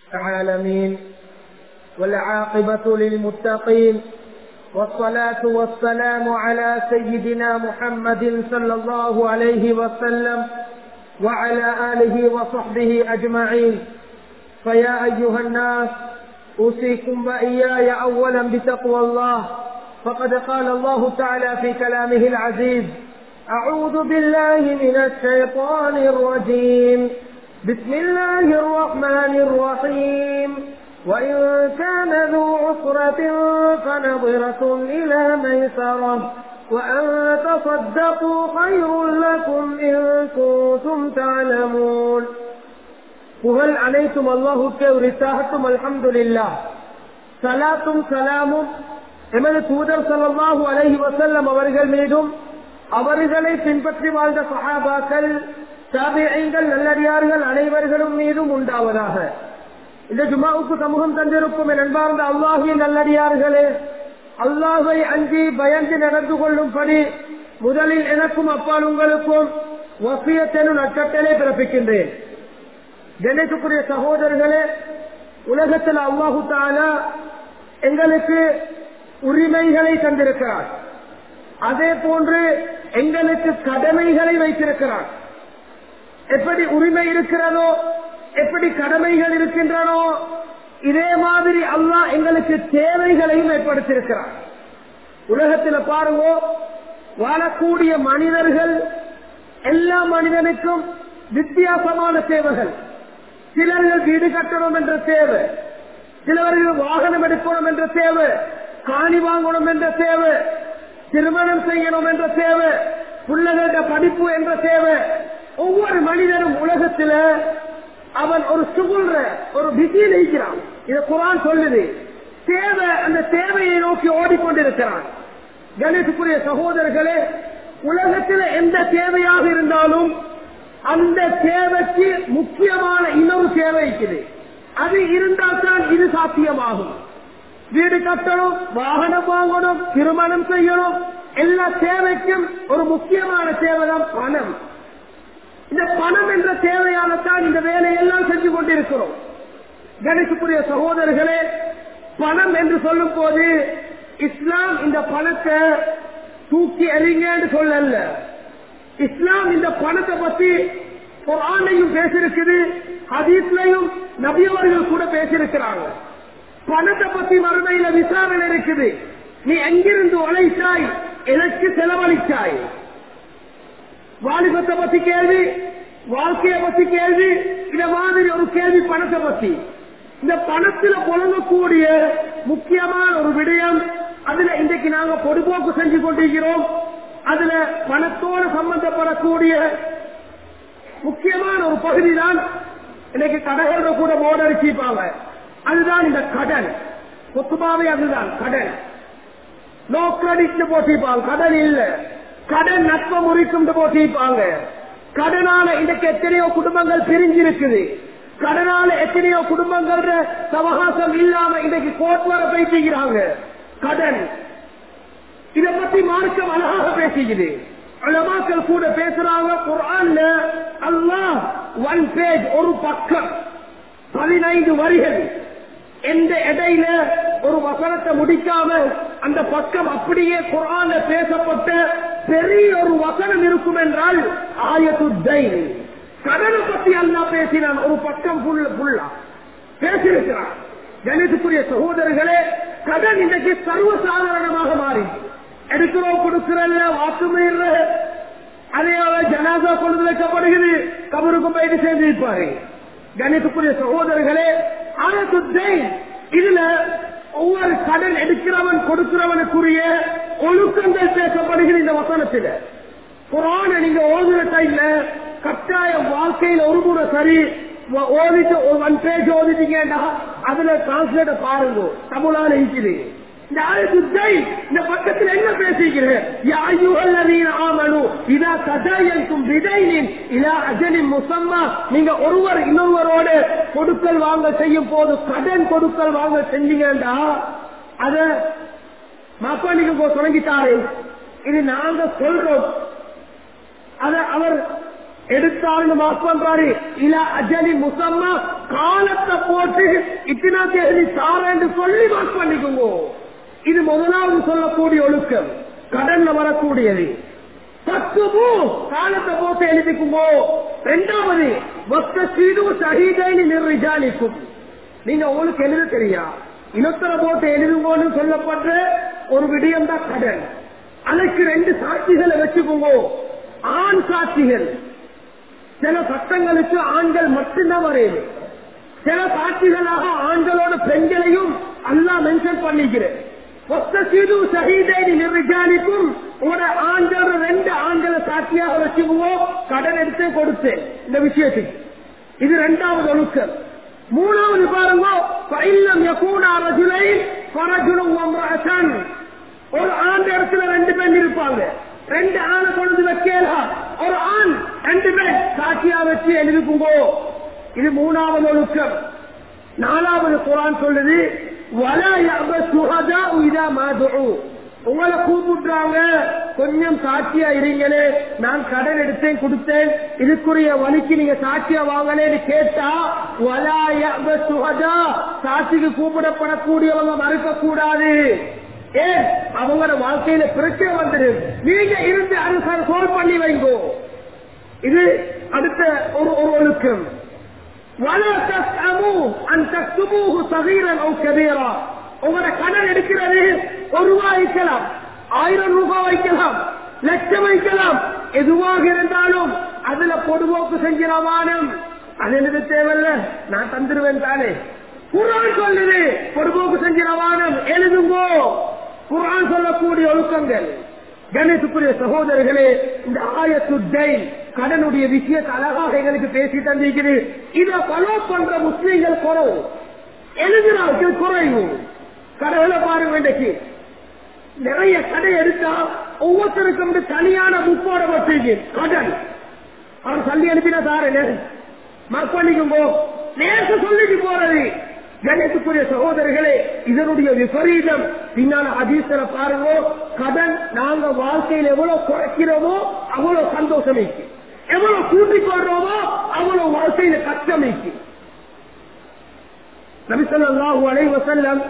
العالمين والعاقبة للمتقين والصلاة والسلام على سيدنا محمد صلى الله عليه وسلم وعلى آله وصحبه أجمعين فيا أيها الناس أوصيكم وإياي أولا بتقوى الله فقد قال الله تعالى في كلامه العزيز أعوذ بالله من الشيطان الرجيم بسم الله الرحمن الرحيم وإن كان ذو عسرة فنظرة إلى ميسرة وأن تصدقوا خير لكم إن كنتم تعلمون புகழ் அனைத்தும் அல்லாஹுக்கே உரித்தாகட்டும் அல்ஹம்துலில்லா சலாத்தும் சலாமும் எமது தூதர் சல்லாஹூ அலஹி வசல்லம் அவர்கள் மீதும் அவர்களை பின்பற்றி வாழ்ந்த சஹாபாக்கள் தாபியங்கள் நல்லடியார்கள் அனைவர்களும் மீதும் உண்டாவதாக இந்த ஜுமாவுக்கு சமூகம் தந்திருக்கும் என் அன்பார்ந்த அல்லாஹின் நல்லடியார்களே அல்லாஹை அஞ்சி பயந்து நடந்து கொள்ளும்படி முதலில் எனக்கும் அப்பால் உங்களுக்கும் வசியத்தெனும் நட்சத்திலே பிறப்பிக்கின்றேன் கணேசக்குரிய சகோதரர்களே உலகத்தில் அல்லாஹு தாலா எங்களுக்கு உரிமைகளை தந்திருக்கிறார் அதே போன்று எங்களுக்கு கடமைகளை வைத்திருக்கிறார் எப்படி உரிமை இருக்கிறதோ எப்படி கடமைகள் இருக்கின்றனோ இதே மாதிரி அல்லாஹ் எங்களுக்கு தேவைகளையும் ஏற்படுத்தியிருக்கிறார் உலகத்தில் பாருங்க வாழக்கூடிய மனிதர்கள் எல்லா மனிதனுக்கும் வித்தியாசமான தேவைகள் சிலர்கள் வீடு கட்டணும் என்ற தேவை சிலவர்கள் வாகனம் எடுக்கணும் என்ற தேவை காணி வாங்கணும் என்ற தேவை திருமணம் செய்யணும் என்ற தேவை பிள்ளைகள படிப்பு என்ற தேவை ஒவ்வொரு மனிதனும் உலகத்துல அவன் ஒரு சுகுல்ற ஒரு பிஸியில் இருக்கிறான் இதை குரான் சொல்லுது தேவை அந்த தேவையை நோக்கி ஓடிக்கொண்டிருக்கிறான் கணேசுக்குரிய சகோதரர்களே உலகத்தில் எந்த தேவையாக இருந்தாலும் அந்த தேவைக்கு முக்கியமான இன்னொரு தேவை இருக்குது அது இருந்தால் தான் இது சாத்தியமாகும் வீடு கட்டணும் வாகனம் வாங்கணும் திருமணம் செய்யணும் எல்லா தேவைக்கும் ஒரு முக்கியமான தேவை தான் பணம் இந்த பணம் என்ற தேவையால தான் இந்த வேலையெல்லாம் செஞ்சு கொண்டிருக்கிறோம் கணேசுக்குரிய சகோதரர்களே பணம் என்று சொல்லும் போது இஸ்லாம் இந்த பணத்தை தூக்கி எறிங்கன்னு சொல்லல இஸ்லாம் இந்த பணத்தை பத்தி ஒரு ஆண்டையும் பேசிருக்குது ஹதீஸ்லையும் நபியவர்கள் கூட பேசியிருக்கிறாங்க பணத்தை பத்தி மறுமையில விசாரணை இருக்குது நீ எங்கிருந்து உழைச்சாய் எனக்கு செலவழிச்சாய் வாலிபத்தை பத்தி கேள்வி வாழ்க்கைய பத்தி கேள்வி இந்த மாதிரி ஒரு கேள்வி பணத்தை பத்தி இந்த பணத்துல புழங்கக்கூடிய முக்கியமான ஒரு விடயம் அதுல இன்றைக்கு நாங்க பொதுபோக்கு செஞ்சு கொண்டிருக்கிறோம் அதுல பணத்தோடு சம்பந்தப்படக்கூடிய முக்கியமான ஒரு பகுதி தான் இன்னைக்கு கடைகளோட கூட போர்டு அடிச்சிருப்பாங்க அதுதான் இந்த கடன் கொத்துமாவே அதுதான் கடன் நோ கிரெடிட் போட்டிருப்பாங்க கடன் இல்ல கடன் நட்பம் முறிக்கும் போட்டிருப்பாங்க கடனால இன்றைக்கு எத்தனையோ குடும்பங்கள் பிரிஞ்சிருக்குது கடனால எத்தனையோ குடும்பங்கள் சவகாசம் இல்லாம இன்றைக்கு கோர்ட் வர பேசிக்கிறாங்க கடன் இத பத்தி மார்க்கம் அழகாக பேசுகிறது அழமாக்கள் கூட பேசுறாங்க குரான்ல அல்லாஹ் ஒன் பேஜ் ஒரு பக்கம் பதினைந்து வரிகள் எந்த இடையில ஒரு வசனத்தை முடிக்காம அந்த பக்கம் அப்படியே குரான பேசப்பட்ட பெரிய ஒரு வசனம் இருக்கும் என்றால் ஆயத்து கடனை பத்தி அல்லா பேசினான் ஒரு பக்கம் புல்லா பேசியிருக்கிறான் கணித்துக்குரிய சகோதரர்களே கடன் இன்றைக்கு சர்வசாதாரணமாக மாறி எடுக்கிறோம் கொடுக்கிறல்ல வாக்குமையில அதே ஜனாதா கொண்டு வைக்கப்படுகிறது கபருக்கும் போயிட்டு சேர்ந்திருப்பாரு கணித்துக்குரிய சகோதரர்களே ஆனத்துத்தை இதுல ஒவ்வொரு கடன் எடுக்கிறவன் கொடுக்கிறவனுக்குரிய ஒழுக்கங்கள் பேசப்படுகிறது இந்த வசனத்தில் குரான நீங்க ஓதுற டைம்ல கட்டாய வாழ்க்கையில் ஒரு முறை சரி ஓதிட்டு ஒரு ஒன் பேஜ் ஓதிட்டீங்கன்னா அதுல டிரான்ஸ்லேட் பாருங்க தமிழான இருக்குது இந்த ஆயத்துத்தை இந்த பக்கத்தில் என்ன பேசுகிறேன் இதா கதாயக்கும் விதையின் இதா அஜனின் முசம்மா நீங்க ஒருவர் இன்னொருவரோட கொடுக்கல் வாங்க செய்யும் போது கடன் கொடுக்கல் வாங்க செஞ்சீங்கடா அத மாப்பா நீங்க தொடங்கிட்டாரு இது நாங்க சொல்றோம் அத அவர் எடுத்தாருன்னு மாஸ் பண்றாரு இல்ல அஜலி முசம்மா காலத்தை போட்டு இத்தனா தேதி தாரேன்னு சொல்லி மார்க் பண்ணிக்கோங்க இது முதலாவது சொல்லக்கூடிய ஒழுக்கம் கடன்ல வரக்கூடியது தத்துவோ காலத்தை போட்டு எழுதிக்குங்கோ ரெண்டாவது வஸ்த சீடு சகிதைனி நிர்விஜாலிக்கும் நீங்க உங்களுக்கு எழுத தெரியா இனத்தர போட்டு எழுதுங்கோன்னு சொல்லப்பட்ட ஒரு விடயம் தான் கடன் அதுக்கு ரெண்டு சாட்சிகளை வச்சுக்கோங்க ஆண் சாட்சிகள் சில சட்டங்களுக்கு ஆண்கள் மட்டும்தான் வரையுது சில சாட்சிகளாக ஆண்களோட பெண்களையும் அல்லா மென்ஷன் பண்ணிக்கிறேன் நிர்விஜானிக்கும் உங்களோட ஆண்கள் ரெண்டு ஆண்களை சாட்சியாக வச்சுக்குவோம் கடன் எடுத்து கொடுத்தேன் இந்த விஷயத்துக்கு இது ரெண்டாவது ஒழுக்கம் மூணாவது பாருங்க பயிலம் யகூனா ரஜுலை பரஜுலும் ஒம்ரசன் ஒரு ஆண் இடத்துல ரெண்டு பெண் இருப்பாங்க ரெண்டு ஆணை கொண்டு வைக்கலாம் ஒரு ஆண் ரெண்டு பேர் சாட்சியா வச்சு எழுதிக்குங்கோ இது மூணாவது ஒழுக்கம் நாலாவது குரான் சொல்லுது உங்களை கூப்பிடுறாங்க கொஞ்சம் சாட்சியா இருங்களே நான் கடன் எடுத்தேன் கொடுத்தேன் இதுக்குரிய வழிக்கு நீங்க சாட்சியா வாங்கலேன்னு கேட்டா வலாய சுகதா சாட்சிக்கு கூப்பிடப்படக்கூடியவங்க மறுக்க கூடாது ஏன் அவங்களோட வாழ்க்கையில பிரச்சனை வந்துடும் நீங்க இருந்து அரசாங்க சோல் பண்ணி வைங்கோ இது அடுத்த ஒரு ஒரு ஒழுக்கம் உங்களோட கடன் எடுக்கிறது ஒரு ரூபாய் வைக்கலாம் ஆயிரம் ரூபாய் வைக்கலாம் லட்சம் வைக்கலாம் எதுவாக இருந்தாலும் அதுல பொதுபோக்கு செஞ்சிட வானம் அது எனக்கு தேவையில்ல நான் தந்துருவேன் தானே குரான் சொல்லுது பொதுபோக்கு செஞ்சிட வானம் எழுதுங்கோ குரான் சொல்லக்கூடிய ஒழுக்கங்கள் கணேசுக்குரிய சகோதரர்களே இந்த ஆயத்து ஜெயின் கடனுடைய விஷயத்தை அழகாக எங்களுக்கு பேசி தந்திருக்குது இதை ஃபாலோ பண்ற முஸ்லீம்கள் குறவு எழுதுறார்கள் குறைவு கடவுளை பாருங்க இன்றைக்கு நிறைய கடை எடுத்தா ஒவ்வொருத்தருக்கும் தனியான புக்கோட வச்சிருக்கு கடன் அவர் சொல்லி அனுப்பினா தாரே மற்பணிக்கும்போ நேச சொல்லிட்டு போறது கணேசுக்குரிய சகோதரர்களே இதனுடைய விபரீதம் பின்னால அதீசரை பாருங்க கடன் நாங்க வாழ்க்கையில் எவ்வளவு குறைக்கிறோமோ அவ்வளவு சந்தோஷமைக்கு எவ்வளவு கூட்டிக் கொள்றோமோ அவ்வளவு வாழ்க்கையில கஷ்டமைக்கு நபிசல்லாஹு அலைவசல்லம்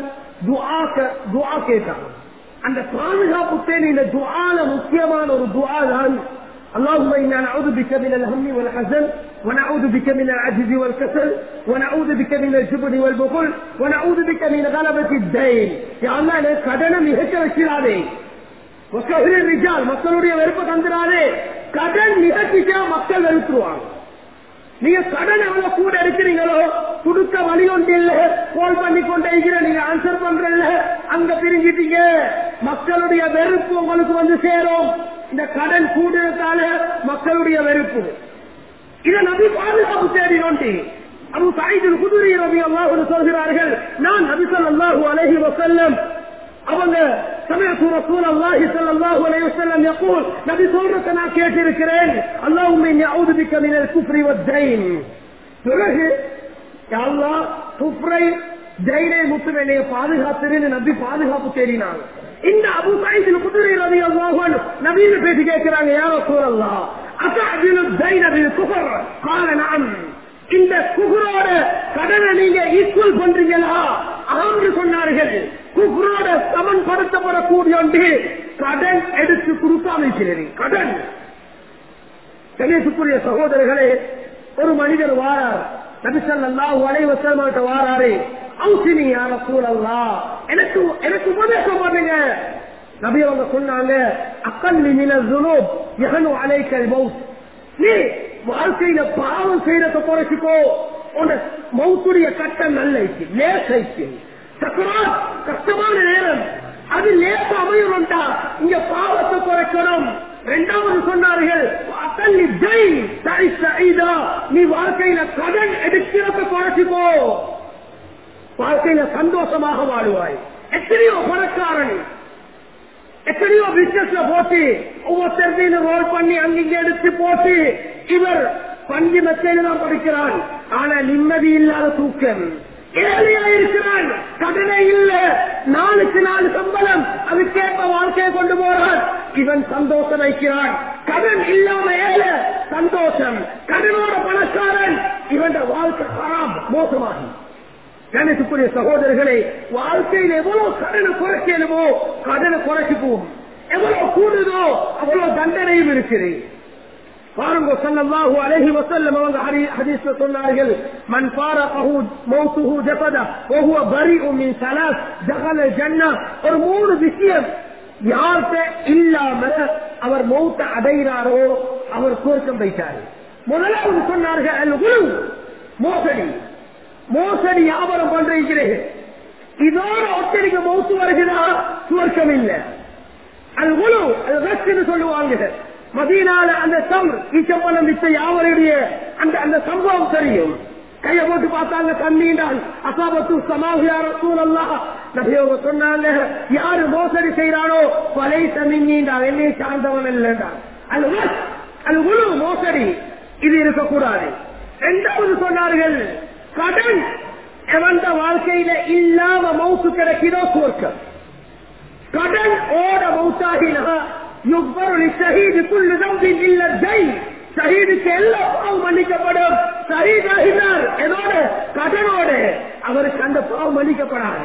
துவா கேட்டாங்க அந்த பாதுகாப்பு தேடி இந்த துவால முக்கியமான ஒரு துவா தான் اللهم إنا نعوذ بك من الهم والحزن ونعوذ بك من العجز والكسل ونعوذ بك من الجبن والبخل ونعوذ بك من غلبة الدين يا الله أنا கடனை மிகச்ச வச்சிடாதே மக்களுடைய ரிஜால் மக்களுடைய வெறுப்ப தந்துடாதே கடன் மிகச்சிச்சா மக்கள் வெறுத்துருவாங்க நீங்க கடன் எவ்வளவு கூட இருக்கிறீங்களோ கொடுக்க வழி ஒன்று இல்ல கோல் பண்ணி கொண்டே இருக்கிற நீங்க ஆன்சர் பண்றல அங்க பிரிஞ்சிட்டீங்க மக்களுடைய வெறுப்பு உங்களுக்கு வந்து சேரும் இந்த கடன் கூடுறதால மக்களுடைய வெறுப்பு இதை நபி பாதுகாப்பு தேடி நோண்டி அபு சாயிதில் குதிரை ரவி அல்லாஹ் சொல்கிறார்கள் நான் நபி சொல்லாஹு அலஹி வசல்லம் அவங்க سمعت رسول الله صلى الله عليه وسلم يقول نبي சொல்றத நான் கேட்டிருக்கிறேன் اللهم اني اعوذ بك من الكفر والدين பிறகு யா அல்லாஹ் குஃப்ரை ஜெயிலை முத்து என்னைய பாதுகாத்துன்னு நபி பாதுகாப்பு தேடினாங்க இந்த அபு சாயிதில் குதிரை ரவி அல்லாஹன் நவீன பேசி கேட்கிறாங்க யாரோ சூழல்லா அசாதில் தைனவில் குஃபர் கால நான் இந்த குகுரோட கடனை நீங்க ஈக்குவல் பண்றீங்களா ஆம்னு சொன்னார்கள் குகுரோட சமன்படுத்தப்படக்கூடிய ஒன்று கடன் எடுத்து கொடுக்காம இருக்கிறேன் கடன் கணேசுக்குரிய சகோதரர்களே ஒரு மனிதர் வாரார் நபிசல்லாஹு அலைவசல்மாட்ட வாராரு அவுசினி யார சூழல்லா எனக்கு எனக்கு உபதேசம் பண்ணுங்க நபி அவங்க சொன்னாங்க அக்கல்லி மின ஜுனூப் யஹனு அலைக்கல் மவுத் நீ வாழ்க்கையில பாவம் செய்யறத குறைச்சிக்கோ உன மௌத்துடைய கட்டம் நல்ல லேசைக்கு சக்கராத் கஷ்டமான நேரம் அது லேச அமையணும்டா இங்க பாவத்தை குறைக்கணும் இரண்டாவது சொன்னார்கள் அத்தல்லி ஜெய் சரி சைதா நீ வாழ்க்கையில கடன் எடுக்கிறத குறைச்சிக்கோ வாழ்க்கையில சந்தோஷமாக வாழுவாய் எத்தனையோ பணக்காரன் எத்தனையோ பிசினஸ்ல போட்டு ஒவ்வொருத்தரையும் ரோல் பண்ணி அங்கிங்க எடுத்து போட்டு இவர் பஞ்சு மெத்தையில தான் படிக்கிறான் ஆனா நிம்மதி இல்லாத தூக்கம் ஏழையா இருக்கிறான் கடனை இல்ல நாளுக்கு நாலு சம்பளம் அதுக்கேற்ப வாழ்க்கையை கொண்டு போறான் இவன் சந்தோஷம் வைக்கிறான் கடன் இல்லாம ஏழை சந்தோஷம் கடனோட பணக்காரன் இவன் வாழ்க்கை ஹராம் மோசமாகும் கணேசுக்குரிய சகோதரர்களே வாழ்க்கையில் எவ்வளவு கடனை குறைக்கணுமோ கடனை குறைச்சு போகும் எவ்வளவு கூடுதோ அவ்வளவு தண்டனையும் இருக்குது பாருங்க சல்லல்லாஹு அலைஹி வஸல்லம் அவங்க ஹரி- ஹதீஸ்ல சொன்னார்கள் மன் ஃபாரகஹு மௌத்துஹு ஜஸத வஹுவ பரீஉ மின் ஸலாஸ் தகல ஜன்னah ஒரு மூணு விஷயம் யார்கிட்ட இல்லாம அவர் மௌத்த அடைகிறாரோ அவர் சுவர்க்கம் வைத்தார் முதலாவது சொன்னார்கள் அல் குலு மோசடி மோசடி வியாபாரம் பண்றீங்களே இதோட ஒத்தடிக்கு மௌத்து வருகிறா சுவர்க்கம் இல்லை அது குழு அது வெஸ்ட்னு சொல்லுவாங்க மதியனால அந்த சம் ஈச்சம்பழம் வித்த யாவருடைய அந்த அந்த சம்பவம் தெரியும் கைய போட்டு பார்த்தாங்க தண்ணீண்டான் அசாபத்து சமாவியார சூழல்லா நபியவங்க சொன்னாங்க யாரு மோசடி செய்யறானோ கொலை தண்ணீண்டான் என்னை சார்ந்தவன் இல்லைன்றான் அது வஸ், அது குழு மோசடி இது இருக்கக்கூடாது இரண்டாவது சொன்னார்கள் கடன் எவந்த வாழ்க்கையில இல்லாம மௌத்து கிடைக்கிறோ சுவர்க்கம் கடன் ஓட மௌத்தாகினா யுக்பரு ஷஹீது குல்லு தம்பின் இல்ல ஜெய் ஷஹீதுக்கு எல்லா பாவம் மன்னிக்கப்படும் ஷஹீதாகினார் எதோட கடனோட அவருக்கு அந்த பாவம் மன்னிக்கப்படாது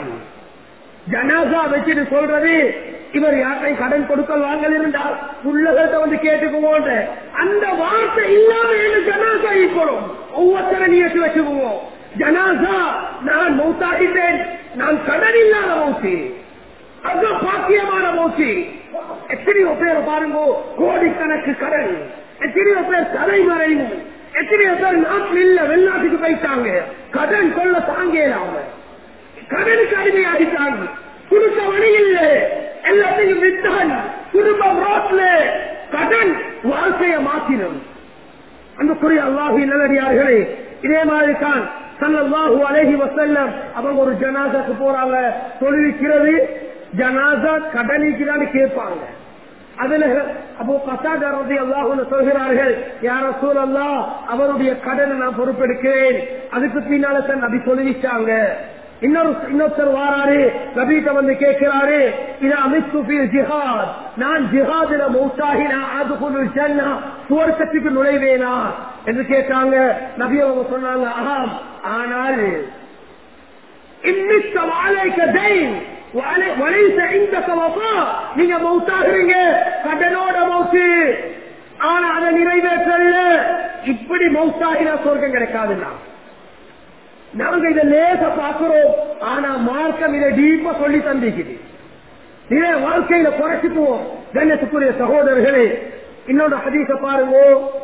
ஜனாசா வச்சுட்டு சொல்றது இவர் யார்ட்டையும் கடன் கொடுக்கல் வாங்கல் இருந்தால் உள்ளகத்தை வந்து கேட்டுக்குவோம் அந்த வார்த்தை இல்லாம என்ன ஜனாசா ஈக்கணும் ஒவ்வொருத்தரை நியத்து வச்சுக்குவோம் ஜனாசா நான் மௌத்தாகிட்டேன் நான் கடன் இல்லாத மௌத்தி அது பாக்கியமான மூச்சு எத்தனையோ பேர் பாருங்க கோடிக்கணக்கு கடன் எத்தனையோ பேர் தலைமறைவு எத்தனையோ பேர் நாட்டில் இல்ல வெளிநாட்டுக்கு போயிட்டாங்க கடன் கொள்ள தாங்கலாம கடனுக்கு அடிமையாகிட்டாங்க குடும்ப வழி இல்ல எல்லாத்தையும் விட்டான் குடும்பம் ரோட்ல கடன் வாழ்க்கையை மாற்றினும் அன்புக்குரிய அல்லாஹி நல்லடியார்களே இதே மாதிரி தான் சல்லல்லாஹு அலைஹி வஸல்லம் அவங்க ஒரு ஜனாசாக்கு போறாங்க தொழிலிக்கிறது ஜனாசா கடனிக்கிறான்னு கேட்பாங்க அதுல அப்போ கசாதாரத்தை அல்லாஹ் சொல்கிறார்கள் யார சூழல்லா அவருடைய கடனை நான் பொறுப்பெடுக்கிறேன் அதுக்கு பின்னால தான் நபி சொல்லிச்சாங்க இன்னொரு இன்னொருத்தர் வாராரு நபீட்ட வந்து கேட்கிறாரு இது அமித்து ஜிஹாத் நான் ஜிஹாதில மௌத்தாகி நான் அது கொண்டு ஜன்னா சுவர்க்கத்துக்கு நுழைவேனா என்று கேட்டாங்க நபி அவங்க சொன்னாங்க ஆம் ஆனால் இன்னித்த வாழைக்க தெய்வம் வலைச இந்த கவப்பா நீங்க மௌத்தாகிறீங்க கடனோட மௌத்து ஆனா அதை நிறைவேற்றல இப்படி மௌத்தாகினா சொர்க்கம் கிடைக்காதுன்னா நாங்க இதை லேச பாக்குறோம் ஆனா மார்க்கம் இதை டீப்பா சொல்லி தந்திக்குது இதே வாழ்க்கையில குறைச்சிக்குவோம் கண்ணியத்துக்குரிய சகோதரர்களே இன்னொரு ஹதீச பாருங்க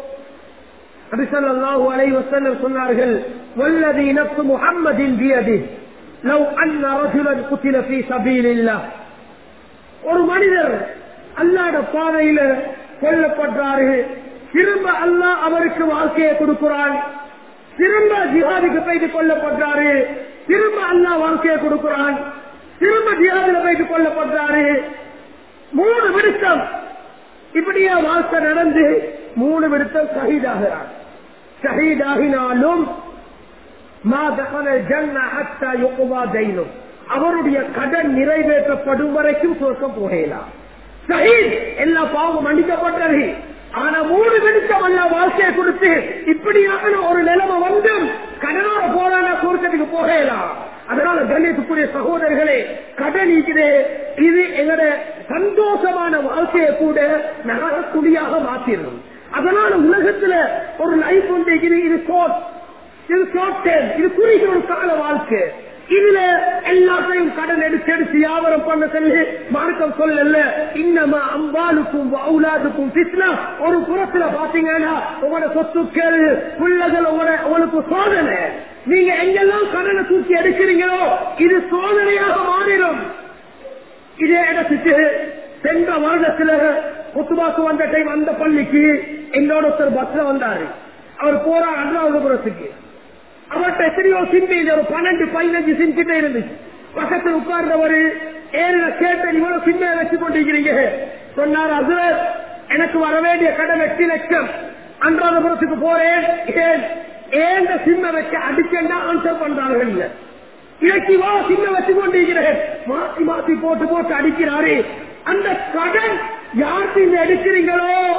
அபிசல்லாஹு அலை வசல்லம் சொன்னார்கள் வல்லதி நப்சு முஹம்மதின் பியதி லவ் அன்ன ரஜுலன் குத்தில ஃபீ சபீலில்லாஹ் ஒரு மனிதர் அல்லாட பாதையில கொல்லப்பட்டாரு திரும்ப அல்லாஹ் அவருக்கு வாழ்க்கையை கொடுக்கிறான் திரும்ப ஜிஹாதுக்கு போயிட்டு கொல்லப்பட்டாரு திரும்ப அல்லாஹ் வாழ்க்கையை கொடுக்கிறான் திரும்ப ஜிஹாதுல போயிட்டு கொல்லப்பட்டாரு மூணு விருத்தம் இப்படியே வாழ்க்கை நடந்து மூணு விருத்தம் ஷஹீதாகிறார் ஷஹீதாகினாலும் அவருடைய கடன் நிறைவேற்றப்படும் வரைக்கும் சுவர்க்கம் போகலாம் ஷஹீத் எல்லா பாவம் மன்னிக்கப்பட்டது ஆனா மூணு வெளிச்சம் அல்ல வாழ்க்கையை கொடுத்து இப்படியான ஒரு நிலைமை வந்தும் கடனோட போறான சுவர்க்கத்துக்கு போகலாம் அதனால கண்ணியத்துக்குரிய சகோதரர்களே கடன் இருக்குது இது எங்களோட சந்தோஷமான வாழ்க்கையை கூட நகரக்குடியாக மாத்திடும் அதனால உலகத்துல ஒரு லைஃப் வந்து இது இது ஷார்ட் இது ஷார்ட் டைம் இது குறுகிய ஒரு கால வாழ்க்கை இதுல எல்லாத்தையும் கடன் எடுத்து எடுத்து வியாபாரம் பண்ண சொல்லி மார்க்கம் சொல்லல இன்னமா அம்பாளுக்கும் அவுலாதுக்கும் பிஸ்னா ஒரு புறத்துல பாத்தீங்கன்னா உங்களோட சொத்துக்கள் பிள்ளைகள் உங்களோட உங்களுக்கு சோதனை நீங்க எங்கெல்லாம் கடனை தூக்கி எடுக்கிறீங்களோ இது சோதனையாக மாறிடும் இதே இடத்துக்கு சென்ற வருடத்துல குத்துபாக்கு வந்த டைம் அந்த பள்ளிக்கு என்னோட ஒருத்தர் பஸ்ல வந்தாரு அவர் போறார் அண்ணாவதுபுரத்துக்கு அவர்கிட்ட எத்தனையோ சிந்தி ஒரு பன்னெண்டு பதினஞ்சு சிம் கிட்ட இருந்துச்சு பக்கத்தில் உட்கார்ந்தவர் ஏறின கேட்ட இவ்வளவு சிம்மையை வச்சு கொண்டிருக்கிறீங்க சொன்னார் அசுரர் எனக்கு வர வேண்டிய கடன் எட்டு லட்சம் அன்றாதபுரத்துக்கு போறேன் ஏன் ஏன் சிம்ம வச்சு அடிச்சேன்னா ஆன்சர் பண்றார்கள் இல்ல இலக்கி வா சிம்ம வச்சு கொண்டிருக்கிறேன் மாத்தி மாத்தி போட்டு போட்டு அடிக்கிறாரு அந்த கடன் யாருக்கு இந்த எடுக்கிறீங்களோ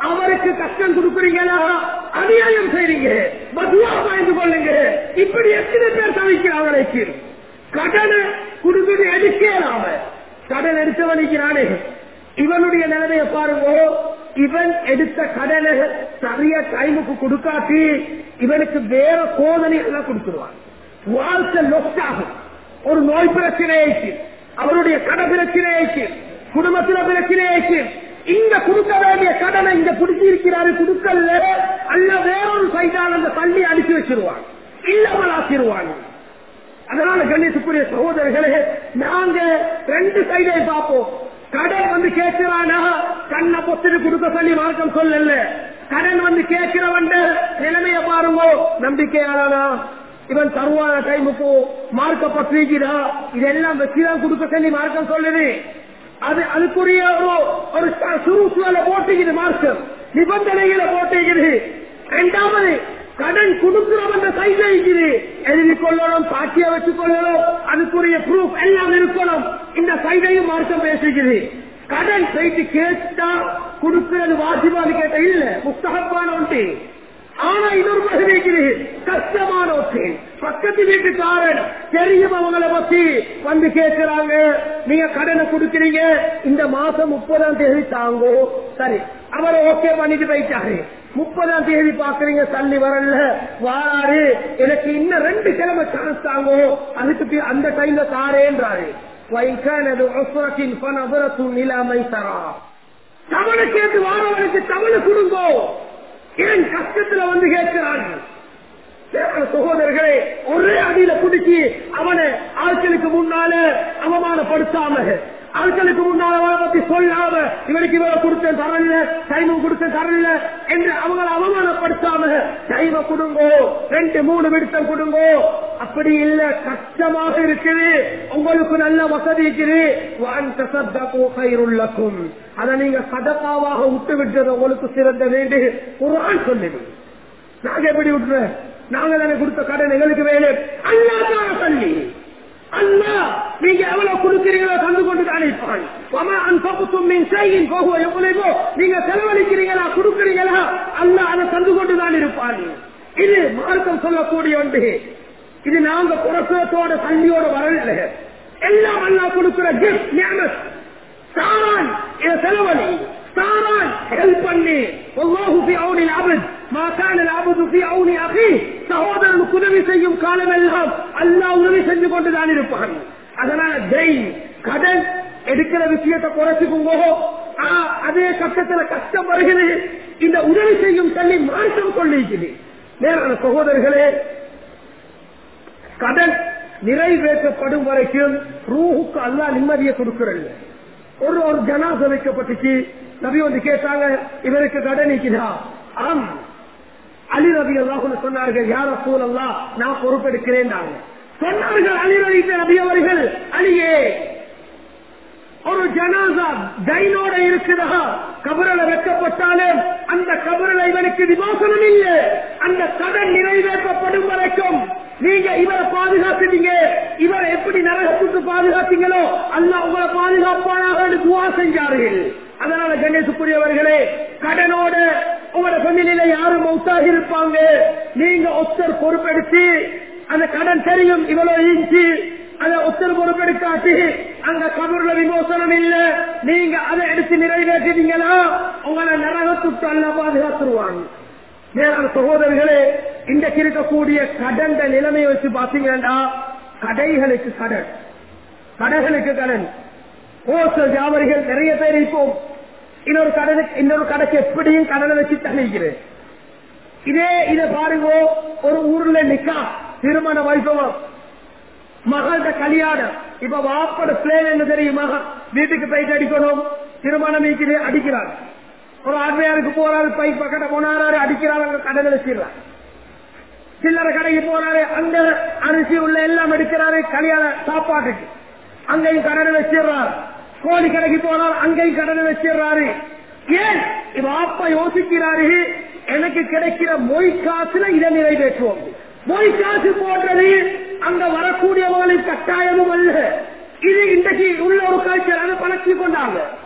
அவருக்கு கஷ்டம் கொடுக்குறீங்களா அநியாயம் செய்றீங்க மதுவா பயந்து கொள்ளுங்க இப்படி எத்தனை பேர் தவிக்கிறாங்க கடனை கொடுத்துட்டு எடுக்கலாம கடன் எடுத்தவனுக்கு நானே இவனுடைய நிலைமையை பாருங்க இவன் எடுத்த கடனை சரியா டைமுக்கு கொடுக்காட்டி இவனுக்கு வேற சோதனை எல்லாம் கொடுத்துருவான் வாழ்க்கை லொஸ்ட் ஆகும் ஒரு நோய் பிரச்சனை ஆயிடுச்சு அவருடைய கடை பிரச்சனை ஆயிடுச்சு குடும்பத்துல பிரச்சனை ஆயிடுச்சு இங்க கொடுக்க வேண்டிய கடனை இங்க குடுக்கியிருக்கிறாரு கொடுக்கல அல்ல வேறொரு சைடால் அந்த தள்ளி அடிச்சு வச்சிருவான் இல்லாமல் ஆக்கிடுவாங்க அதனால கணேசுக்குரிய சகோதரர்களே நாங்க ரெண்டு சைடை பார்ப்போம் கடன் வந்து கேட்கிறானா கண்ணை பொத்துட்டு கொடுக்க சொல்லி மார்க்கம் சொல்லல கடன் வந்து கேட்கிறவன் நிலைமைய பாருங்க நம்பிக்கையாளனா இவன் தருவான டைமுக்கு மார்க்க பத்திரிக்கிறா இதெல்லாம் வச்சுதான் கொடுக்க சொல்லி மார்க்கம் சொல்லுது அது அதுக்குரிய ஒரு ஒரு சுறுசுவலை போட்டுக்குது மார்க்கம் நிபந்தனைகளை போட்டுக்குது இரண்டாவது கடன் கொடுக்கிறவன் சைஸ் இருக்குது எழுதி கொள்ளணும் சாட்சிய வச்சு கொள்ளணும் அதுக்குரிய ப்ரூஃப் எல்லாம் இருக்கணும் இந்த சைடையும் மார்க்கம் பேசுகிறது கடன் போயிட்டு கேட்டா கொடுக்கிறது வாசிபான்னு கேட்ட இல்ல புஸ்தகமான ஒன்று ஆனா இன்னொரு பகுதி இருக்குது கஷ்டமான ஒன்று பக்கத்து வீட்டுக்காரன் தெரியும் அவங்கள பத்தி வந்து கேட்கிறாங்க நீங்க கடனை கொடுக்கிறீங்க இந்த மாசம் முப்பதாம் தேதி தாங்கோ சரி அவரை ஓகே பண்ணிட்டு போயிட்டாரு முப்பதாம் தேதி பாக்குறீங்க தள்ளி வரல வாராரு எனக்கு இன்னும் ரெண்டு கிழமை சான்ஸ் தாங்கோ அதுக்கு அந்த டைம்ல தாரேன்றாரு தவணை கேட்டு வாரவனுக்கு தவணை கொடுங்கோ ஏன் கஷ்டத்துல வந்து கேட்கிறான் சகோதரர்களே ஒரே அடியில குடிச்சு அவனை ஆட்களுக்கு முன்னால அவமானப்படுத்தாம ஆட்களுக்கு முன்னால அவனை பத்தி சொல்லாம இவனுக்கு இவ்வளவு கொடுத்தேன் தரல டைமும் கொடுத்தேன் தரல என்று அவங்களை அவமானப்படுத்தாம டைம கொடுங்கோ ரெண்டு மூணு விடுத்தம் கொடுங்கோ அப்படி இல்ல கஷ்டமாக இருக்குது உங்களுக்கு நல்ல வசதி இருக்குது அதை நீங்க சதக்காவாக விட்டு விட்டது உங்களுக்கு சிறந்த வேண்டு ஒரு ஆள் சொல்லுது நாங்க எப்படி விட்டுறேன் நாங்க தானே கொடுத்த கடன் எங்களுக்கு வேணும் அல்லாதான் சொல்லி அல்லா நீங்க எவ்வளவு கொடுக்கிறீங்களோ தந்து கொண்டு தானிப்பான் போகுவோ எவ்வளவோ நீங்க செலவழிக்கிறீங்களா கொடுக்கிறீங்களா அல்ல அதை தந்து கொண்டு தான் இருப்பான் இது மார்க்கம் சொல்லக்கூடிய ஒன்று இது நாங்க புறசத்தோட தள்ளியோட வரல எல்லாம் அல்லா கொடுக்கிற கிஃப்ட் ஞாபகம் சாரான் இதை செலவழி சாரான் ஹெல்ப் பண்ணி والله في عون العبد ما كان العبد في عون اخيه சகோதரனுக்கு உதவி செய்யும் காலமெல்லாம் அல்லாஹ் உதவி செஞ்சு கொண்டுதான் இருப்பான் அதனால ஜெயின் கடன் எடுக்கிற விஷயத்தை குறைச்சுக்குங்கோ அதே கட்டத்துல கஷ்டம் வருகிறது இந்த உதவி செய்யும் சொல்லி மாற்றம் சொல்லிக்குது நேரான சகோதரர்களே கடன் நிறைவேற்றப்படும் வரைக்கும் ரூஹுக்கு அல்லா நிம்மதியை கொடுக்கிறது ஒரு ஒரு ஜனாச வைக்கப்பட்டுச்சு நபி வந்து கேட்டாங்க இவருக்கு கடன் நிற்கிறா ஆம் அலி ரவி அல்லாஹ் சொன்னார்கள் யார சூழல்லா நான் பொறுப்பெடுக்கிறேன் சொன்னார்கள் அலி ரவி நபி அவர்கள் அலியே ஒரு ஜனாசா கைனோட இருக்குதா கபரில் வைக்கப்பட்டாலும் அந்த கபரில் இவனுக்கு விமோசனம் இல்லை அந்த கடன் நிறைவேற்றப்படும் வரைக்கும் நீங்க இவரை பாதுகாத்துட்டீங்க இவரை எப்படி நரகத்துக்கு பாதுகாத்தீங்களோ அல்ல உங்களை பாதுகாப்பானாக துவா செஞ்சார்கள் அதனால கணேசுக்குரியவர்களே கடனோட உங்களோட ஃபெமிலியில யாரும் மௌத்தாக இருப்பாங்க நீங்க ஒத்தர் பொறுப்பெடுத்து அந்த கடன் தெரியும் இவ்வளவு இன்ச்சு அதை ஒத்தர் பொறுப்பெடுக்காட்டி அங்க கபருல விமோசனம் இல்ல நீங்க அதை எடுத்து நிறைவேற்றிட்டீங்களா உங்களை நரகத்துக்கு அல்ல பாதுகாத்துருவாங்க மேலான சகோதரர்களே இன்றைக்கு இருக்கக்கூடிய கடன் நிலைமையை வச்சு பாத்தீங்கன்னா கடைகளுக்கு கடன் கடைகளுக்கு கடன் ஹோல்சேல் வியாபாரிகள் நிறைய பேர் இப்போ இன்னொரு கடனுக்கு இன்னொரு கடைக்கு எப்படியும் கடனை வச்சு தணிக்கிறேன் இதே இதை பாருங்க ஒரு ஊர்ல நிக்கா திருமண வைபவம் மகள்கிட்ட கல்யாணம் இப்ப வாப்பட பிளேன் என்ன தெரியுமா வீட்டுக்கு போயிட்டு அடிக்கணும் திருமணம் இருக்குது அடிக்கிறார் ஒரு ஆண்மையாருக்கு போறாரு பை பக்கத்துல போனாரு அடிக்கிறாரு அங்க கடனை வச்சிடறார் சில்லறை கடைக்கு போறாரு அங்க அரிசி உள்ள எல்லாம் எடுக்கிறாரு கல்யாண சாப்பாட்டுக்கு அங்கேயும் கடனை வச்சிடுறாரு கோழி கடைக்கு போனார் அங்கேயும் கடனை வச்சிடுறாரு ஏன் இவ அப்பா யோசிக்கிறாரு எனக்கு கிடைக்கிற மொய் காசுல இதை நிறைவேற்றுவோம் மொய் காசு போன்றது அங்க வரக்கூடியவர்களின் கட்டாயமும் அல்ல இது இன்றைக்கு உள்ள ஒரு கல்ச்சர் அதை பழக்கி கொண்டாங்க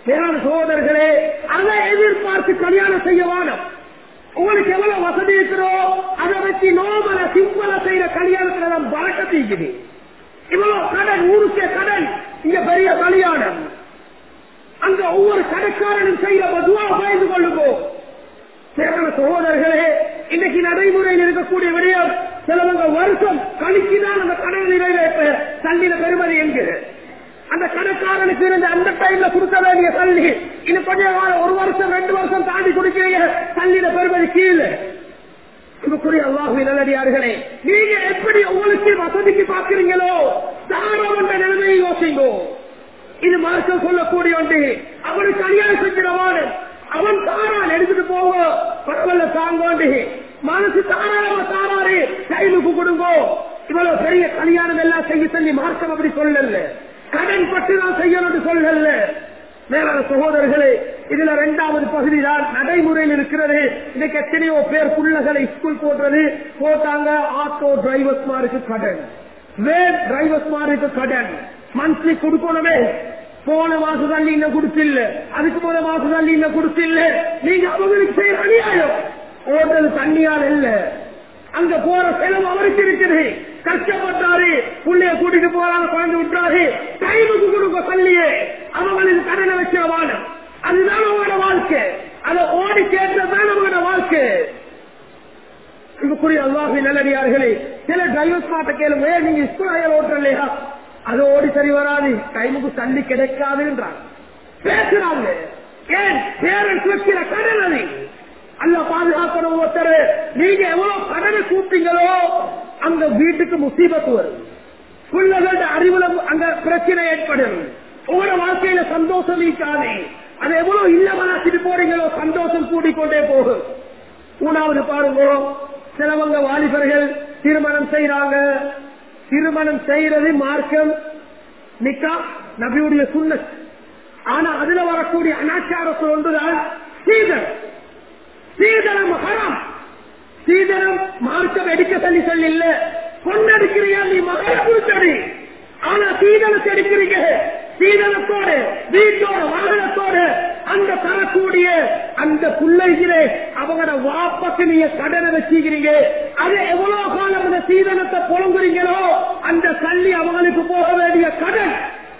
மேலான சகோதரர்களே அதை எதிர்பார்த்து கல்யாணம் செய்ய வேணும் உங்களுக்கு எவ்வளவு வசதி இருக்கிறோ அதை வச்சு நோமல சிம்பல செய்யற கல்யாணத்துல தான் பறக்க தீக்குது இவ்வளவு கடன் ஊருக்கே கடன் இங்க பெரிய கல்யாணம் அங்க ஒவ்வொரு கடைக்காரனும் செய்யற பதுவா பயந்து கொள்ளுங்கோ சேரண சகோதரர்களே இன்னைக்கு நடைமுறையில் இருக்கக்கூடிய விடயம் சிலவங்க வருஷம் கழிச்சுதான் அந்த கடனை நிறைவேற்ற தள்ளின பெருமதி எங்கு அந்த கடைக்காரனுக்கு இருந்த அந்த டைம்ல கொடுக்க வேண்டிய தள்ளி இன்னும் கொஞ்சம் காலம், ஒரு வருஷம் ரெண்டு வருஷம் தாண்டி கொடுக்கிறீங்க தள்ளின பெருமதி கீழே இதுக்குரிய அல்லாஹுவின் நல்லடியார்களே நீங்க எப்படி உங்களுக்கு வசதிக்கு பார்க்கிறீங்களோ தாராள நிலைமையை யோசிங்கோ இது மார்க்கம் சொல்லக்கூடிய ஒன்று அவனுக்கு கல்யாணம் செஞ்சிடவான் அவன் தாரான் எடுத்துட்டு போக பரவல்ல தாங்கோண்டு மனசு தாராளமா தாராரு கைமுக்கு கொடுங்கோ இவ்வளவு பெரிய கல்யாணம் எல்லாம் செய்ய சொல்லி மார்க்கம் அப்படி சொல்லல கடன் பட்டு தான் செய்யணும்னு சொல்லல மேலான சகோதரர்களே இதுல இரண்டாவது பகுதி தான் நடைமுறையில் இருக்கிறது இன்னைக்கு எத்தனையோ பேர் புள்ளகளை ஸ்கூல் போடுறது போட்டாங்க ஆட்டோ டிரைவர்ஸ்மாருக்கு கடன் வேன் டிரைவர்ஸ்மாருக்கு கடன் மந்த்லி கொடுக்கணுமே போன மாசம் தள்ளி இன்னும் கொடுத்தில்ல அதுக்கு போன மாசம் தள்ளி இன்னும் கொடுத்தில்ல நீங்க அவங்களுக்கு செய்யற அநியாயம் ஓட்டல் தண்ணியால் இல்ல அங்க போற செலவு அவருக்கு இருக்குது கஷ்டப்பட்டாரு புள்ளைய கூட்டிட்டு போறாங்க குழந்தை விட்டாரு டைமுக்கு கொடுக்க சொல்லியே அவங்களுக்கு கடனை வச்சவான அதுதான் அவங்களோட வாழ்க்கை அதை ஓடி கேட்டதான் அவங்களோட வாழ்க்கை இதுக்குரிய அல்லாஹி நல்லடியார்களே சில டிரைவர்ஸ் மாட்ட கேளுங்க ஏன் நீங்க ஸ்கூல் ஆயா ஓட்டுறலையா அது ஓடி சரி வராது டைமுக்கு தள்ளி கிடைக்காதுன்றாங்க பேசுறாங்க ஏன் பேரண்ட்ஸ் வைக்கிற கடன் அது அல்ல பாதுகாக்கணும் ஒருத்தர் நீங்க எவ்வளவு கடனை கூப்பிட்டீங்களோ அங்க வீட்டுக்கு முசீபத்து வரும் பிள்ளைகளோட அறிவுல அங்க பிரச்சனை ஏற்படும் உங்களோட வாழ்க்கையில சந்தோஷம் இருக்காது அது எவ்வளவு இல்லமனாச்சிட்டு போறீங்களோ சந்தோஷம் கூடிக்கொண்டே போகும் மூணாவது பாருங்க சிலவங்க வாலிபர்கள் திருமணம் செய்யறாங்க திருமணம் செய்யறது மார்க்கம் நிக்கா நபியுடைய சுண்ணத் ஆனா அதுல வரக்கூடிய அனாச்சாரத்தில் ஒன்றுதான் சீதன் சீதனம் ஹரம் சீதனம் மார்க்கம் எடுக்க சொல்லி சொல்லி இல்ல பொண்ணடிக்கிறியா நீ மகளை கொடுத்தடி ஆனா சீதனத்தை எடுக்கிறீங்க சீதனத்தோடு வீட்டோட வாகனத்தோடு அந்த தரக்கூடிய அந்த பிள்ளைகளே அவங்களோட வாப்பக்கு நீங்க கடனை வச்சுக்கிறீங்க அது எவ்வளவு காலம் அந்த சீதனத்தை புலங்குறீங்களோ அந்த கல்வி அவங்களுக்கு போக வேண்டிய கடன்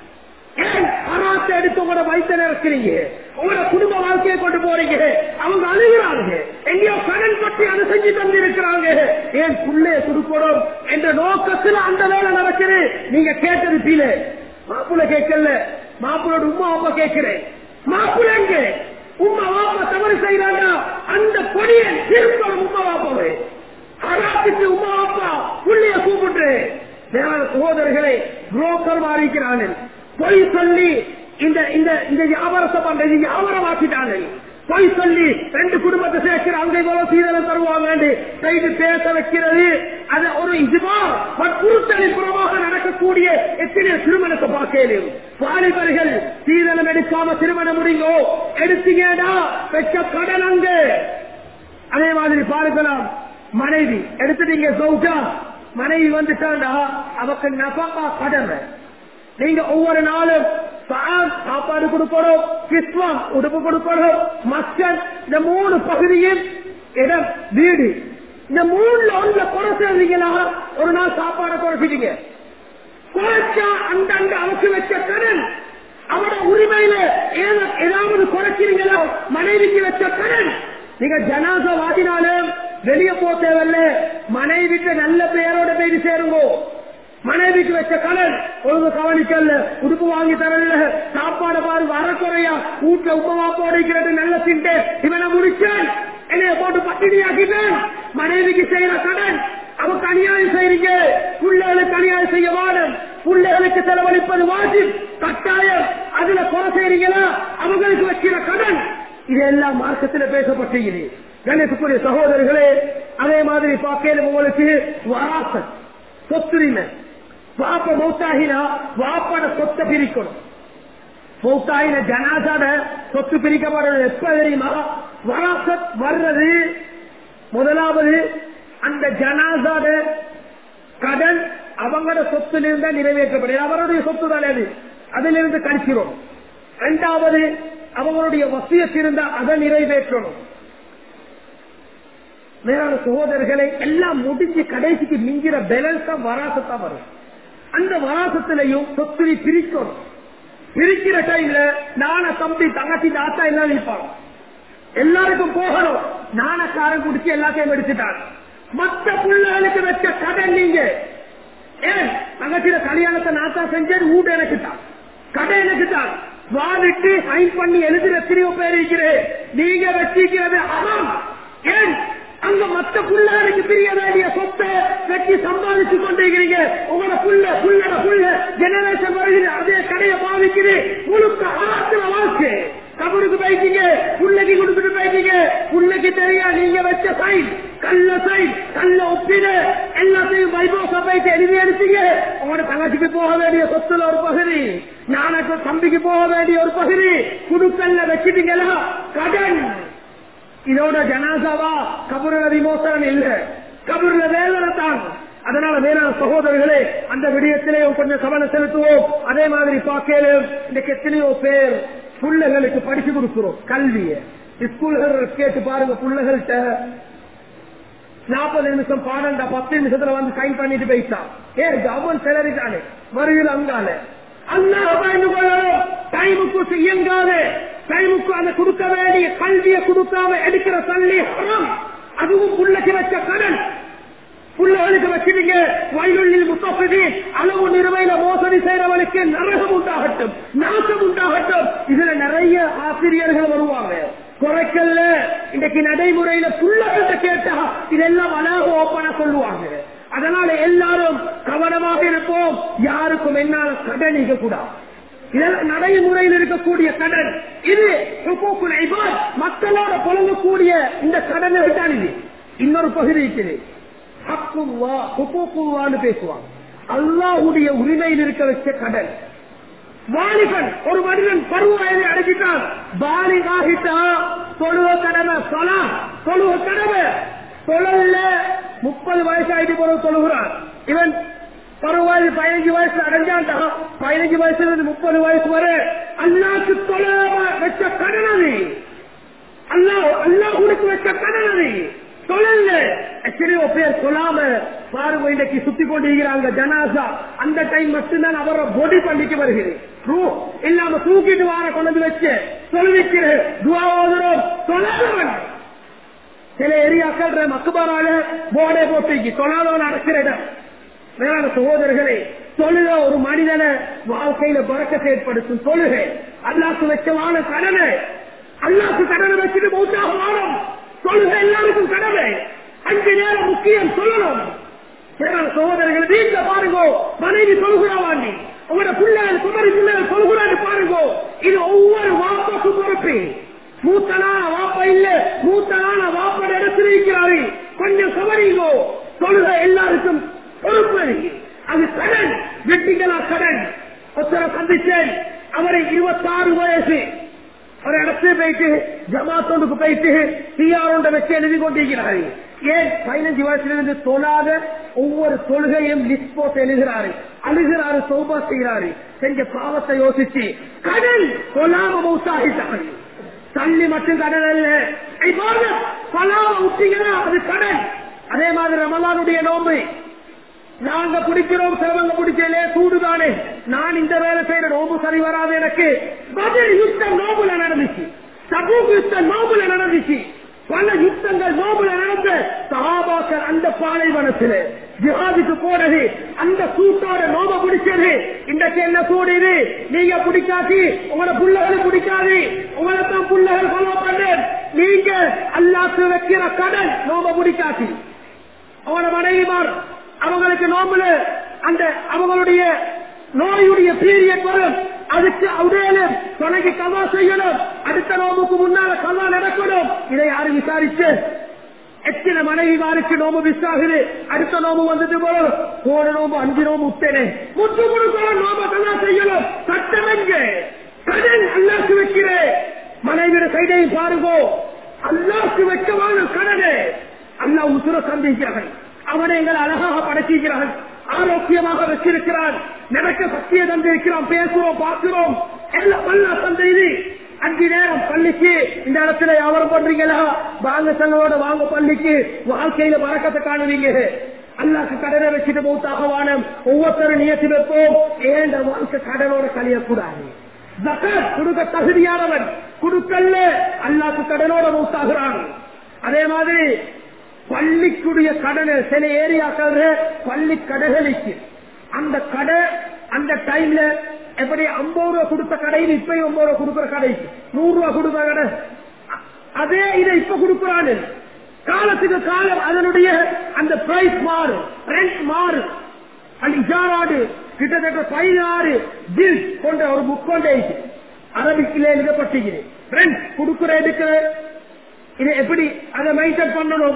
ஏன் அராத்தை எடுத்து உங்களோட வயிற்று இருக்கிறீங்க உங்களோட குடும்ப வாழ்க்கையை கொண்டு போறீங்க அவங்க அழுகிறாங்க எங்கேயோ கடன் பற்றி அதை செஞ்சு தந்து இருக்கிறாங்க ஏன் புள்ளைய கொடுக்கணும் என்ற நோக்கத்தில் அந்த வேலை நடக்குது நீங்க கேட்டது பீல மாப்பிள்ள கேட்கல மாப்பிளோட உமா அப்பா கேட்கிறேன் மாப்பிள்ள எங்க உமா வாப்பா தவறு செய்யறாங்க அந்த பொடியை திருப்பம் உமா வாப்பாவே அராத்துக்கு உமா வாப்பா புள்ளைய கூப்பிட்டு வேற சகோதரர்களை புரோக்கர் மாறிக்கிறார்கள் பொய் சொல்லி இந்த இந்த இந்த வியாபாரத்தை பண்றது வியாபாரம் ஆக்கிட்டாங்க பொய் சொல்லி ரெண்டு குடும்பத்தை சேர்க்கிற அங்க இவ்வளவு சீதனம் தருவாங்க செய்து பேச வைக்கிறது அது ஒரு இதுவா வற்புறுத்தலிப்புறமாக நடக்கக்கூடிய எத்தனை திருமணத்தை பார்க்கலும் வாலிபர்கள் சீதனம் எடுக்காம திருமணம் முடியுங்கோ எடுத்தீங்கடா பெற்ற கடன் அங்க அதே மாதிரி பார்க்கலாம் மனைவி எடுத்துட்டீங்க சௌஜா மனைவி வந்துட்டாண்டா அவக்கு நபகா கடமை நீங்க ஒவ்வொரு நாளும் சாத் சாப்பாடு கொடுக்கணும் கிஸ்வம் உடுப்பு கொடுக்கணும் மஸ்கன் இந்த மூணு பகுதியும் இடம் வீடு இந்த மூணுல ஒன்றுல குறை செய்றீங்களா ஒரு நாள் சாப்பாடை குறைச்சிட்டீங்க குறைச்சா அந்த அங்க அவக்கு வச்ச கடன் அவட உரிமையில ஏதா- ஏதாவது குறைக்கிறீங்களா மனைவிக்கு வச்ச கடன் நீங்க ஜனாசா வாதினாலும் வெளியே போ தேவையில்ல மனைவிக்கு நல்ல பெயரோட போய் சேருங்கோ மனைவிக்கு வச்ச கடன் ஒழுங்கு கவனிக்கல உடுப்பு வாங்கி தரல சாப்பாடு பாரு வரக்குறையா வீட்டுல உப்பமா போடுகிறது நல்ல திண்டு இவனை முடிச்சேன் என்னைய போட்டு பட்டினியாக்கிட்டேன் மனைவிக்கு செய்யற கடன் அவக்கு அநியாயம் செய்றீங்க பிள்ளைகளுக்கு அநியாயம் செய்ய வாடும் பிள்ளைகளுக்கு செலவழிப்பது வாஜிப் கட்டாயம் அதுல குறை செய்றீங்களா அவங்களுக்கு வைக்கிற கடன் இதெல்லாம் மார்க்கத்துல பேசப்பட்டீங்க கணேசக்குரிய சகோதரர்களே அதே மாதிரி பார்க்கல உங்களுக்கு வராசத் சொத்துரிமை வாப்ப மௌத்தாகினா வாப்பட சொத்தை பிரிக்கணும் மௌத்தாயின ஜனாசாட சொத்து பிரிக்கப்படுறது எப்ப தெரியுமா வராசத் வர்றது முதலாவது அந்த ஜனாசாட கடன் அவங்களோட சொத்திலிருந்து நிறைவேற்றப்படுது அவருடைய சொத்து தானே அது அதிலிருந்து கழிக்கிறோம் இரண்டாவது அவங்களுடைய வசியத் இருந்தா அதை நிறைவேற்றணும் மேலான சகோதரர்களை எல்லாம் முடிஞ்சு கடைசிக்கு மிஞ்சிற பேலன்ஸ் தான் வராசத்தான் வரும் அந்த வராசத்திலையும் சொத்துரி பிரிக்கணும் பிரிக்கிற டைம்ல நான தம்பி தங்கச்சி தாத்தா எல்லாம் நிற்பாங்க எல்லாருக்கும் போகணும் நாணக்காரன் குடிச்சு எல்லாத்தையும் எடுத்துட்டாங்க மற்ற பிள்ளைகளுக்கு வச்ச கடன் நீங்க ஏன் தங்கச்சியில கல்யாணத்தை நான் தான் செஞ்சேன் வீடு எனக்கு தான் கடை எனக்கு தான் வாதிட்டு சைன் பண்ணி எழுதுற எத்தனையோ பேர் இருக்கிறேன் நீங்க வச்சிருக்கிறது அறம் ஏன் அங்க மத்த புள்ளாருக்கு பிரிய வேண்டிய சொத்தை வச்சு சம்பாதிச்சு கொண்டிருக்கிறீங்க உங்களோட புள்ள புள்ளட புள்ள ஜெனரேஷன் வருகிறது அதே கடையை பாவிக்குது முழுக்க ஆத்துல வாழ்க்கை கபருக்கு போயிட்டீங்க புள்ளைக்கு கொடுத்துட்டு போயிட்டீங்க புள்ளைக்கு தெரியா நீங்க வச்ச சைன் கல்ல சைன் கல்ல ஒப்பிடு எல்லாத்தையும் வைபோச போயிட்டு எழுதி எடுத்தீங்க உங்களோட தங்கச்சிக்கு போக வேண்டிய சொத்துல ஒரு பகுதி நானக்கு தம்பிக்கு போக வேண்டிய ஒரு பகுதி குடுக்கல்ல வச்சுட்டீங்களா கடன் இதோட ஜனாசாவா கபருல விமோசனம் இல்ல கபருல வேதனை தான் அதனால வேளாண் சகோதரர்களே அந்த விடயத்திலே கொஞ்சம் கவனம் செலுத்துவோம் அதே மாதிரி பார்க்கல இன்னைக்கு எத்தனையோ பேர் பிள்ளைகளுக்கு படிச்சு கொடுக்கிறோம் கல்விய ஸ்கூல்கள் கேட்டு பாருங்க பிள்ளைகள்கிட்ட நாற்பது நிமிஷம் பாடண்டா பத்து நிமிஷத்துல வந்து சைன் பண்ணிட்டு போயிட்டான் ஏ கவர்மெண்ட் சேலரி தானே வருகிற அங்கால அல்லாஹ் பயந்து கொள்ளணும் டைமுக்கு இயங்காது டைமுக்கு அந்த கொடுக்க வேண்டிய கல்வியை கொடுக்காம எடுக்கிற தள்ளி ஹராம். அதுவும் புள்ளக்கு வச்ச கடன் புள்ளகளுக்கு வச்சிருங்க வயலுள்ளில் முத்தப்பதி அளவு நிறுவையில மோசடி செய்யறவனுக்கு நரகம் உண்டாகட்டும் நாசம் உண்டாகட்டும் இதுல நிறைய ஆசிரியர்கள் வருவாங்க குறைக்கல்ல இன்னைக்கு நடைமுறையில புள்ளகிட்ட கேட்டா இதெல்லாம் அழகு ஓப்பனா சொல்லுவாங்க அதனால எல்லாரும் கவனமாக இருப்போம் யாருக்கும் என்னால கடன் இருக்க கூடாது இதெல்லாம் நடைமுறையில் இருக்கக்கூடிய கடன் இது ஹுகூக்குல் இபாத், மக்களோட புழங்கக்கூடிய இந்த கடனை தான் இது இன்னொரு பகுதி இருக்குது ஹக்குல்லா ஹுகூக்குல்லான்னு பேசுவாங்க அல்லாஹுடைய உரிமையில் இருக்க வச்ச கடன் வாலிபன் ஒரு மனிதன் பருவ வயதை அடைச்சிட்டான் பாலிகாகிட்டா தொழுவ கடமை சொலா தொழுவ கடமை தொழல்ல முப்பது வயசு ஆயிட்டு போறது தொழுகிறான் இவன் பருவாய் பதினஞ்சு வயசு அடைஞ்சான்டா பதினஞ்சு வயசுல இருந்து முப்பது வயசு வரை அல்லாக்கு தொழாம வச்ச கடன் அது அல்லா அல்லா உனக்கு வச்ச கடன் அது தொழில் எத்தனையோ பேர் சொல்லாம பாருங்க இன்றைக்கு சுத்தி கொண்டிருக்கிறாங்க ஜனாசா அந்த டைம் மட்டும்தான் அவரை பொடி பண்ணிக்கு வருகிறது ரூ இல்லாம தூக்கிட்டு வார கொண்டு வச்சு சொல்லிக்கிற துவாவோதரம் தொழாதவன் சில ஏரியாக்கள் மக்குபாரால போர்டே போட்டு தொழாதவன் அடைக்கிற இடம் மேலான சகோதரர்களே தொழுக ஒரு மனிதனை வாழ்க்கையில பறக்கத்தை ஏற்படுத்தும் தொழுகை அல்லாக்கு வச்சமான கடனை அல்லாக்கு கடனை வச்சுட்டு மௌத்தாக வாழும் தொழுகை எல்லாருக்கும் கடமை அஞ்சு நேரம் முக்கியம் சொல்லணும் மேலான சகோதரர்கள் வீட்டுல பாருங்க மனைவி தொழுகிறாவாண்டி உங்களோட பிள்ளைகள் குமரி பிள்ளைகள் தொழுகிறான்னு பாருங்க இது ஒவ்வொரு வாப்பாக்கும் பொறுப்பு மூத்தனான வாப்பா இல்ல மூத்தனான வாப்பட இடத்துல இருக்கிறாரு கொஞ்சம் சவரிங்கோ தொழுகை எல்லாருக்கும் பொறுப்பு அது கடன் வெட்டிகளா கடன் ஒருத்தரை சந்திச்சேன் அவரை இருபத்தாறு வயசு ஒரு இடத்துல போயிட்டு ஜமாத்தோண்டுக்கு போயிட்டு சிஆரோண்ட வச்சு எழுதி கொண்டிருக்கிறாரு ஏன் பதினஞ்சு வயசுல இருந்து தொழாத ஒவ்வொரு தொழுகையும் லிஸ்ட் போட்டு எழுதுறாரு அழுகிறாரு சௌபா செய்கிறாரு செஞ்ச பாவத்தை யோசிச்சு கடன் தொழாம மௌசாகிட்டாரு தள்ளி மட்டும் கடன் அல்ல பலாம விட்டீங்கன்னா அது கடன் அதே மாதிரி ரமலானுடைய நோம்பு நாங்க பிடிக்கிறோம் சிலவங்க பிடிக்கலே சூடுதானே நான் இந்த வேலை செய்யற நோம்பு சரி வராது எனக்கு பதில் யுத்தம் நோபுல நடந்துச்சு சபூக் யுத்தம் நோபுல நடந்துச்சு பல யுத்தங்கள் நோபுல நடந்த சகாபாக்கள் அந்த பாலைவனத்தில் ஜிஹாதுக்கு போனது அந்த சூட்டோட நோப பிடிச்சது இன்றைக்கு என்ன சூடு இது நீங்க பிடிக்காது உங்களோட புள்ளகளை பிடிக்காது உங்களை தான் புள்ளகள் ஃபாலோ பண்ண நீங்க அல்லாத்து வைக்கிற கடன் நோப பிடிக்காது அவங்களோட மனைவிமார் அவங்களுக்கு நோம்புல அந்த அவங்களுடைய நோயுடைய பீரியட் வரும் அதுக்கு அவரே துணைக்கு கவா செய்யணும் அடுத்த நோம்புக்கு முன்னால கவா நடக்கணும் இதை யாரு விசாரிச்சு எத்தனை மனைவிமாருக்கு நோம்பு மிஸ் ஆகுது அடுத்த நோம்பு வந்துட்டு போலும் போன நோம்பு அஞ்சு நோம்பு விட்டேனே முற்று முழுக்களும் நோம்ப கவா செய்யணும் சட்டம் எங்க கடன் அல்லாக்கு வைக்கிறேன் மனைவியோட கைதையும் பாருங்கோ அல்லாக்கு வைக்கவான கடனே அல்லா உசுர சந்திக்கிறார்கள் அவனை எங்களை அழகாக படைச்சிருக்கிறான் ஆரோக்கியமாக வச்சிருக்கிறான் நடக்க சக்தியை தந்திருக்கிறான் பேசுறோம் பார்க்கிறோம் எல்லாம் வல்ல தந்தை அஞ்சு நேரம் பள்ளிக்கு இந்த இடத்துல வியாபாரம் பண்றீங்களா வாங்க செல்லோட வாங்க பள்ளிக்கு வாழ்க்கையில வழக்கத்தை காணுவீங்க அல்லாக்கு கடனை வச்சுட்டு மூத்தாக வானம் ஒவ்வொருத்தரும் நியத்தி வைப்போம் ஏண்ட வாழ்க்கை கடனோட கழியக்கூடாது ஜக்காத் கொடுக்க தகுதியானவன் கொடுக்கல்ல அல்லாக்கு கடனோட மூத்தாகிறான் அதே மாதிரி பள்ளிக்குடைய கடனை சில ஏரியாக்கள் பள்ளி கடைகளுக்கு அந்த கடை அந்த டைம்ல எப்படி ஐம்பது ரூபா கொடுத்த கடையில் இப்ப ஐம்பது ரூபா கொடுக்கிற கடை நூறு ரூபா கொடுக்கிற கடை அ- அதே இதை இப்ப கொடுக்கிறானு காலத்துக்கு காலம் அதனுடைய அந்த பிரைஸ் மாறும் ரெண்ட் மாறும் அந்த இஜாராடு கிட்டத்தட்ட பதினாறு பில் கொண்ட ஒரு புக் கொண்டே இருக்கு. அரபிக்கிலே எழுதப்பட்டிருக்கிறது ரெண்ட் கொடுக்கிற எடுக்கிற இதை எப்படி அதை மெயின்டைன் பண்ணணும்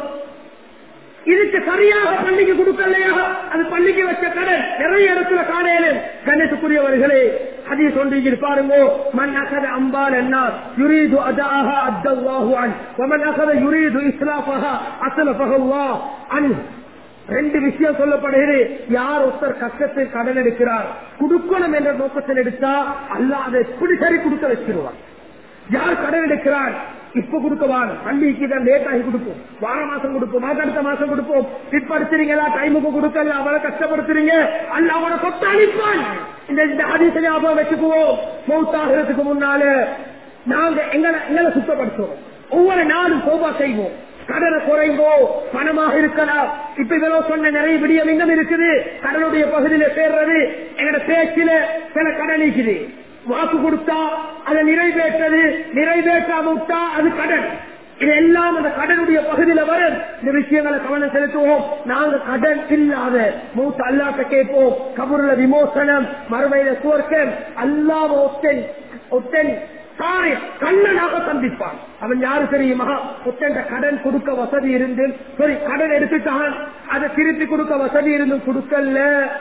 இதுக்கு சரியாக பள்ளிக்கு கொடுக்கலையா அது பள்ளிக்கு வச்ச கடன் நிறைய இடத்துல காணையில கணேசுக்குரியவர்களே அதை சொல்றீங்க பாருங்க மண் அகத அம்பால் என்ன யுரீது அதாக அத்தல்லாஹு அன் வமன் அகத யுரீது இஸ்லாஃபஹா அஸ்லஃபஹல்லா அன் ரெண்டு விஷயம் சொல்லப்படுகிறது யார் ஒருத்தர் கஷ்டத்தை கடன் எடுக்கிறார் கொடுக்கணும் என்ற நோக்கத்தில் எடுத்தா அல்லாஹ் அதை எப்படி சரி கொடுக்க வச்சிருவார் யார் கடன் எடுக்கிறார் இப்ப கொடுக்கவான் பள்ளிக்கு தான் லேட் ஆகி கொடுப்போம் வார மாசம் கொடுப்போம் மாசம் அடுத்த மாசம் கொடுப்போம் பிற்படுத்துறீங்களா டைமுக்கு கொடுக்கல அவளை கஷ்டப்படுத்துறீங்க அல்ல அவனை கொத்த அழிப்பான் இந்த இந்த அதிச ஞாபகம் வச்சுக்குவோம் மௌத்தாகிறதுக்கு முன்னால நாங்க எங்களை எங்களை சுத்தப்படுத்துவோம் ஒவ்வொரு நாளும் சோபா செய்வோம் கடனை குறைங்கோ பணமாக இருக்கலாம் இப்ப இதெல்லாம் சொன்ன நிறைய விடியம் இன்னும் இருக்குது கடனுடைய பகுதியில சேர்றது எங்களோட பேச்சில சில கடன் இருக்குது வாக்கு கொடுத்தா அதை நிறைவேற்றது நிறைவேற்றாம விட்டா அது கடன் இதெல்லாம் அந்த கடனுடைய பகுதியில வரும் இந்த விஷயங்களை கவனம் செலுத்துவோம் நாங்க கடன் இல்லாத மூத்த அல்லாட்ட கேட்போம் கபூர்ல விமோசனம் மறுமையில சுவர்க்கம் அல்லாம ஒத்தன் ஒத்தன் சாரி கண்ணனாக சந்திப்பான் அவன் யாரு தெரியுமா ஒத்தன் கடன் கொடுக்க வசதி இருந்து சரி கடன் எடுத்துட்டான் அதை திருப்பி கொடுக்க வசதி இருந்தும் கொடுக்கல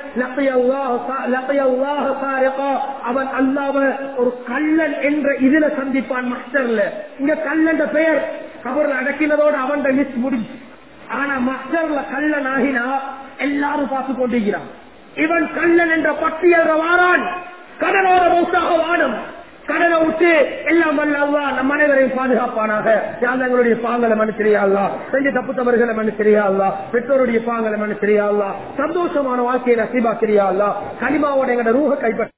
அவன் அல்லாம ஒரு கள்ளன் என்ற இதுல சந்திப்பான் மாஸ்டர்ல இங்க கல்லன்ற பெயர் கபர்ல அடக்கினதோட அவன் லிஸ்ட் முடிஞ்சு ஆனா மஸ்டர்ல கள்ளன் ஆகினா எல்லாரும் பார்த்து கொண்டிருக்கிறான் இவன் கள்ளன் என்ற பட்டியல் வாரான் கடனோட மௌத்தாக வாடும் கடனை விட்டு எல்லாம் வல்ல அல்லா நம் அனைவரையும் பாதுகாப்பானாக யார் எங்களுடைய பாங்களை மனுஷரியா அல்லா செஞ்ச தப்பு தவறுகளை மனுஷரியா அல்லா பெற்றோருடைய பாங்களை மனுஷரியா அல்லா சந்தோஷமான வாழ்க்கையை நசீபாக்கிறியா அல்லா கனிமாவோட எங்களோட ரூஹ கைப்பற்ற